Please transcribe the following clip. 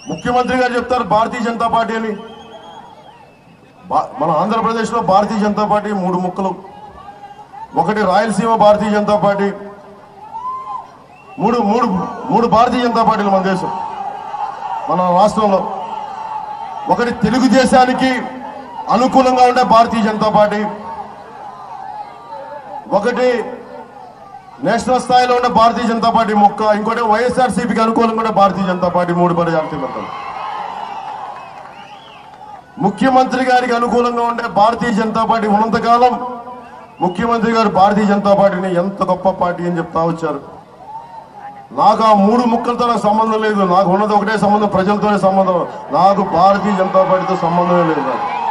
ముఖ్యమంత్రి గారు చెప్తారు భారతీయ జనతా పార్టీ అని బా- మన ఆంధ్రప్రదేశ్లో భారతీయ జనతా పార్టీ మూడు ముక్కలు ఒకటి రాయలసీమ భారతీయ జనతా పార్టీ మూడు మూడు మూడు భారతీయ జనతా పార్టీలు మన దేశం మన రాష్ట్రంలో ఒకటి తెలుగుదేశానికి అనుకూలంగా ఉండే భారతీయ జనతా పార్టీ ఒకటి నేషనల్ స్థాయిలో ఉండే భారతీయ జనతా పార్టీ ముక్క ఇంకోటి వైఎస్ఆర్సీపీకి అనుకూలంగా ఉండే భారతీయ జనతా పార్టీ మూడు పరిజాతి మొత్తం ముఖ్యమంత్రి గారికి అనుకూలంగా ఉండే భారతీయ జనతా పార్టీ ఉన్నంతకాలం ముఖ్యమంత్రి గారు భారతీయ జనతా పార్టీని ఎంత గొప్ప పార్టీ అని చెప్తా వచ్చారు నాకు ఆ మూడు ముక్కలతో నాకు సంబంధం లేదు నాకు ఉన్నది ఒకటే సంబంధం ప్రజలతోనే సంబంధం నాకు భారతీయ జనతా పార్టీతో సంబంధమే లేదు నాకు